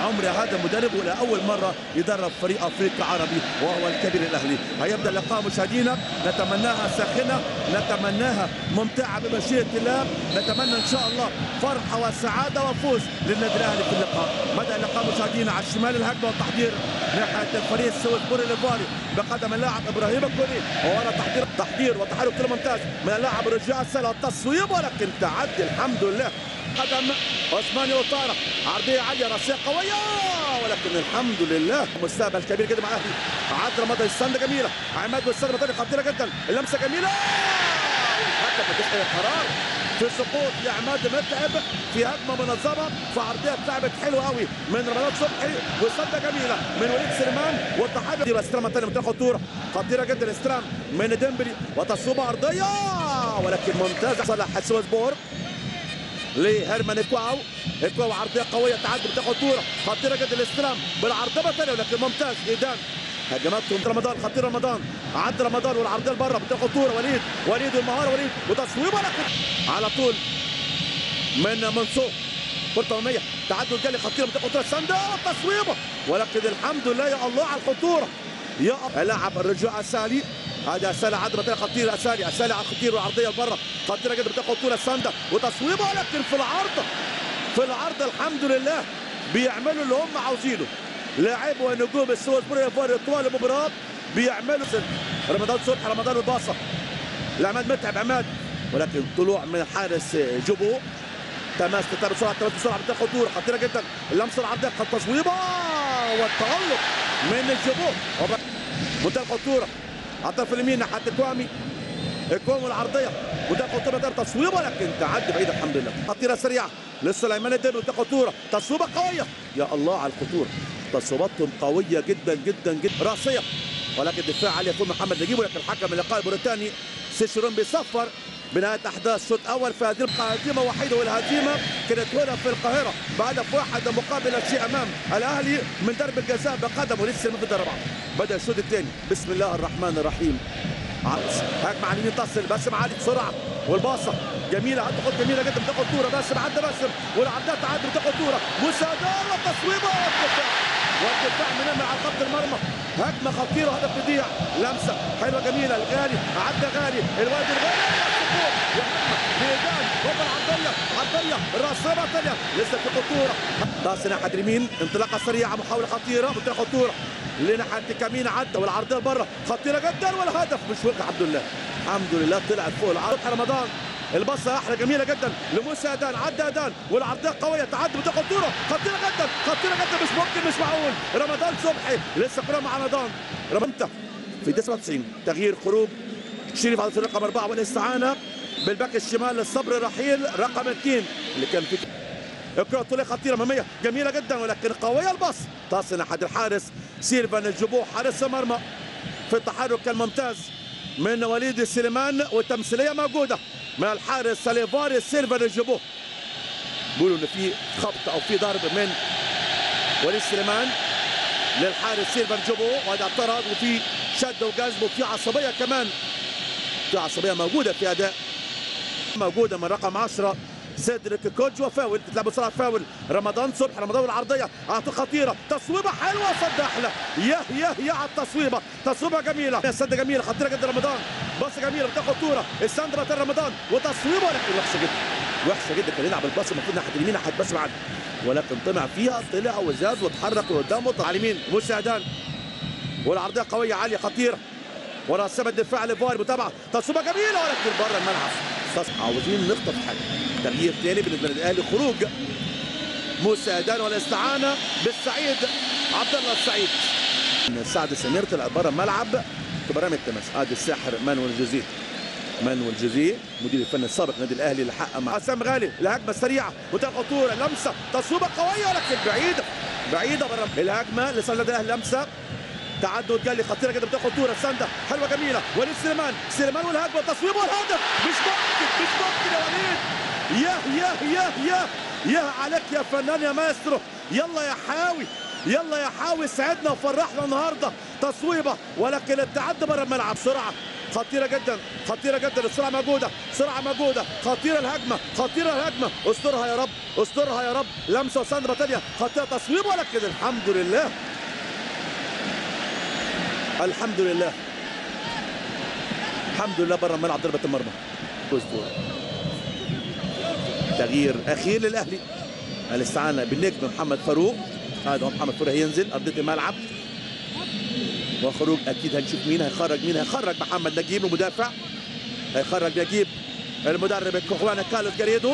عمري هذا مدرب ولاول مره يدرب فريق افريقيا عربي وهو الكبير الاهلي هيبدا اللقاء مشاهدينا نتمناها ساخنه نتمناها ممتعه بمشيئه الله نتمنى ان شاء الله فرحه وسعاده وفوز للنادي الاهلي في اللقاء بدا اللقاء مشاهدينا على الشمال الهجمه والتحضير ناحيه الفريق السويسبوري الايفواري بقدم اللاعب ابراهيم الكوري وورا تحضير تحضير وتحرك كله ممتاز من اللاعب رجاء السلا التصويب ولكن تعدي الحمد لله قدم عثماني وطارق عرضيه عاليه راسيه قويه ولكن الحمد لله مستقبل كبير جدا مع الاهلي عاد رمضان السنده جميله عماد والسنده بطريقه خطيره جدا اللمسه جميله حتى ما فيش اي قرار في سقوط لعماد متعب في هجمه منظمه في عرضيه اتلعبت حلوه قوي من رمضان صبحي وسنده جميله من وليد سليمان والتحدي استلام تاني من خطوره خطيره جدا استلام من ديمبلي وتصويبه عرضيه ولكن ممتازه صلاح سويسبور لهيرمان اكواو اكواو عرضيه قويه تعدي بتاخد خطوره خطيره جدا الاستلام بالعرضيه ثانيه ولكن ممتاز ايدان هجماتهم رمضان خطير رمضان عدى رمضان والعرضيه لبره بتاخد خطوره وليد وليد والمهاره وليد وتصويبه لكن على طول من منصور كرة أمامية تعدل جالي خطيرة بتاخد خطوره ساندا تصويبه ولكن الحمد لله يا الله على الخطوره يا لاعب الرجاء السالي هذا اسالي عدى بطريقه خطيره اسالي اسالي على خطير والعرضيه لبره خطيره جدا بتاخد طول السنده وتصويبه ولكن في العارضه في العارضه الحمد لله بيعملوا اللي هم عاوزينه لاعب ونجوم السويسبوري فوري طوال المباراه بيعملوا رمضان صبحي رمضان الباصه لعماد متعب عماد ولكن طلوع من حارس جوبو تماس تتابع بسرعه تماس بسرعه بتاخد دور خطيره جدا اللمسه العرضيه تصويبه والتالق من الجوبو منتهى الخطوره على الطرف اليمين ناحيه كوامي كوامي العرضيه وده خطوره ده تصويب ولكن تعدي بعيد الحمد لله خطيره سريعه لسليمان الدين وده خطوره تصويبه قويه يا الله على الخطوره تصويباتهم قويه جدا جدا جدا راسيه ولكن دفاع عليه يكون محمد نجيب ولكن الحكم اللقاء الموريتاني سيشرون بيصفر بنهايه احداث شوط اول في هذه هزيمه وحيده والهزيمه كانت هنا في القاهره بهدف واحد مقابل شيء امام الاهلي من ضرب الجزاء بقدمه لسه في الضربه بدا الشوط الثاني بسم الله الرحمن الرحيم هجمه على اليمين تصل باسم علي بسرعه والباصه جميله عدى خط جميله جدا بتاخد كوره باسم عدى باسم والعدات تعدي بتاخد كوره مساعدة وتصويبه والدفاع والدفاع من من على خط المرمى هجمه خطيره هدف تضيع لمسه حلوه جميله الغالي عدى غالي الواد الغالي ميدان هوب العرضيه عرضيه الراسيه الثانيه لسه في خطوره باص ناحيه اليمين انطلاقه سريعه محاوله خطيره منطقه خطوره لناحيه كمين عدى والعرضيه بره خطيره جدا والهدف مش وقع الحمد لله الحمد لله طلعت فوق العرض رمضان البصه احلى جميله جدا لموسى ادان عدى ادان والعرضيه قويه تعدي بتاخد خطوره خطيره جدا خطيره جدا مش ممكن مش معقول رمضان صبحي لسه كره مع رمضان رمضان في 99 تغيير خروج شريف على رقم اربعه والاستعانه بالباك الشمال للصبر رحيل رقم اثنين اللي كان في الكره الطوليه خطيره اماميه جميله جدا ولكن قويه الباص تصل احد الحارس سيلفان الجبوح حارس المرمى في التحرك كان ممتاز من وليد سليمان والتمثيليه موجوده من الحارس سليفاري سيلفان الجبوح بيقولوا ان في خبط او في ضرب من وليد سليمان للحارس سيلفان جوبو وهذا اعترض وفي شد وجذب وفي عصبيه كمان في عصبيه موجوده في اداء موجوده من رقم 10 سيدريك كوجوا فاول تتلعب بسرعه فاول رمضان صبحي رمضان العرضيه اعطى خطيره تصويبه حلوه صد احلى يا يا يا على التصويبه تصويبه جميله سد جميله خطيره جدا رمضان باصه جميله بتاخد خطوره الساند بتاع رمضان وتصويبه ولكن وحشه جدا وحشه جدا كان يلعب الباص المفروض ناحيه اليمين ناحيه بس معدي ولكن طمع فيها طلع وزاد وتحرك لقدام على اليمين مساعدان والعرضيه قويه عاليه خطيره ورا سبب الدفاع لفوار متابعه تصويبه جميله ولكن بره الملعب عاوزين نخطف حاجه تغيير ثاني بالنسبه للاهلي خروج موسى ادان والاستعانه بالسعيد عبد الله السعيد سعد سمير طلع بره الملعب في برامج التماس ادي الساحر مانويل جوزيه مانويل جوزيه مدير الفني السابق نادي الاهلي اللي حقق مع حسام غالي الهجمه السريعه منتهى الخطوره لمسه تصويبه قويه ولكن بعيده بعيده بره الهجمه لصالح النادي الاهلي لمسه تعدد جالي خطيره جدا بتاخد دوره سانده حلوه جميله وليد سليمان سليمان والهجمه تصويب والهدف مش ممكن مش ممكن يا وليد يا يا يا يا يا عليك يا فنان يا ماسترو يلا يا حاوي يلا يا حاوي سعدنا وفرحنا النهارده تصويبه ولكن التعدي بره الملعب بسرعه خطيره جدا خطيره جدا السرعه موجوده سرعه موجوده خطيره الهجمه خطيره الهجمه استرها يا رب استرها يا رب لمسه وساندرا تانية خطيره تصويب ولكن الحمد لله الحمد لله الحمد لله بره الملعب ضربه المرمى اسطوره تغيير اخير للاهلي الاستعانه بالنجم محمد فاروق هذا هو محمد فاروق هينزل ارضيه الملعب وخروج اكيد هنشوف مين هيخرج مين هيخرج محمد نجيب المدافع هيخرج نجيب المدرب الكوخوانا كارلوس جاريدو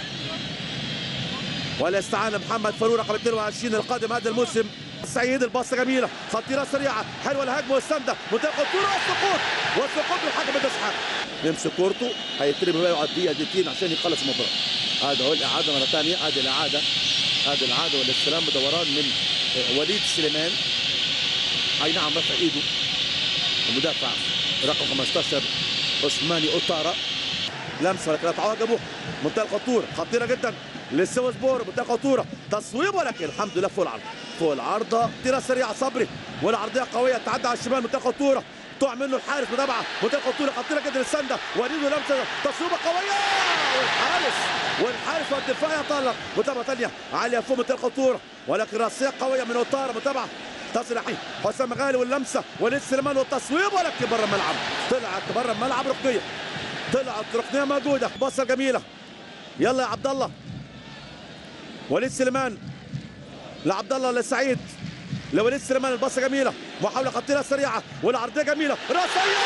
والاستعانه محمد فاروق رقم 22 القادم هذا الموسم سعيد الباصه جميله خطيره سريعه حلوه الهجمه والسنده منطقه خطوره والسقوط والسقوط والحكم بتسحب يمسك كورته هيترمي بقى يقعد دقيقه دقيقتين عشان يخلص المباراه هذا هو الاعاده مره ثانيه هذه الاعاده هذه الاعاده والاستلام بدوران من وليد سليمان اي نعم رفع ايده المدافع رقم 15 عثماني اوتارا لمسه ولكن عجبه منتهى الخطوره خطيره جدا للسوا سبور منتهى الخطوره تصويب ولكن الحمد لله فوق العرض فوق العارضه تيره سريعه صبري والعرضيه قويه تعدى على الشمال منتهى الخطوره تقع منه الحارس متابعه منتهى الخطوره خطيره جدا السنده وليد لمسه تصويبه قويه والحارس والحارس والدفاع يتالق متابعه ثانيه عاليه فوق منتهى الخطوره ولكن راسيه قويه من اوتارا متابعه تصل حسام غالي واللمسه وليد سليمان والتصويب ولكن بره الملعب طلعت بره الملعب ركنيه طلعت ركنيه موجوده بصه جميله يلا يا عبد الله وليد سليمان لعبد الله لسعيد لوليد سليمان البصه جميله محاوله خطيره سريعه والعرضيه جميله راسيه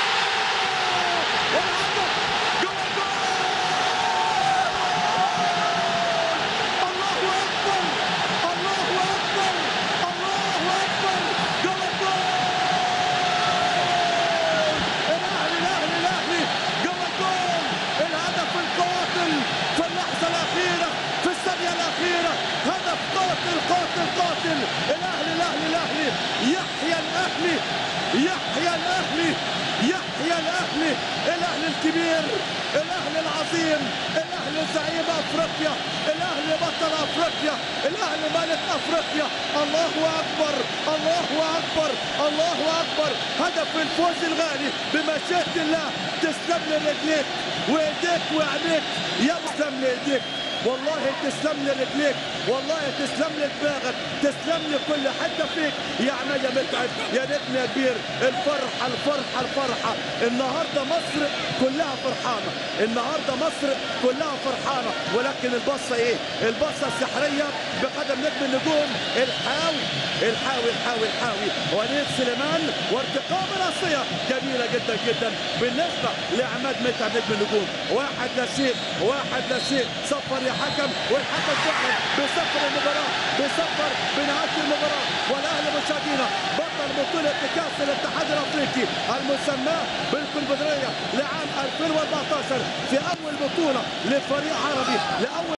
قاتل قاتل الاهلي الاهلي الاهلي يحيى الاهلي يحيى الاهلي يحيى الاهلي الاهلي الكبير الاهلي العظيم الاهلي زعيم افريقيا الاهلي بطل افريقيا الاهلي ملك افريقيا الله اكبر الله اكبر الله اكبر هدف الفوز الغالي بمشيئه الله تسلم لي رجليك وايديك وعينيك يا تسلم لي ايديك والله تسلم لي رجليك والله تسلم لي دماغك تسلم لي كل حته فيك يا عماد يا متعب يا نجم يا كبير الفرحه الفرحه الفرحه النهارده مصر كلها فرحانه النهارده مصر كلها فرحانه ولكن البصه ايه البصه السحريه بقدم نجم النجوم الحاوي الحاوي الحاوي الحاوي وليد سليمان وارتقاء راسيه جميله جدا جدا بالنسبه لعماد متعب نجم النجوم واحد لا شيء واحد لا شيء صفر يا حكم والحكم فعلا بيصفر المباراه بيصفر بنهايه المباراه والاهلي مشاهدينا بطل بطوله كاس الاتحاد الافريقي المسماه بالكونفدراليه لعام 2014 في اول بطوله لفريق عربي لاول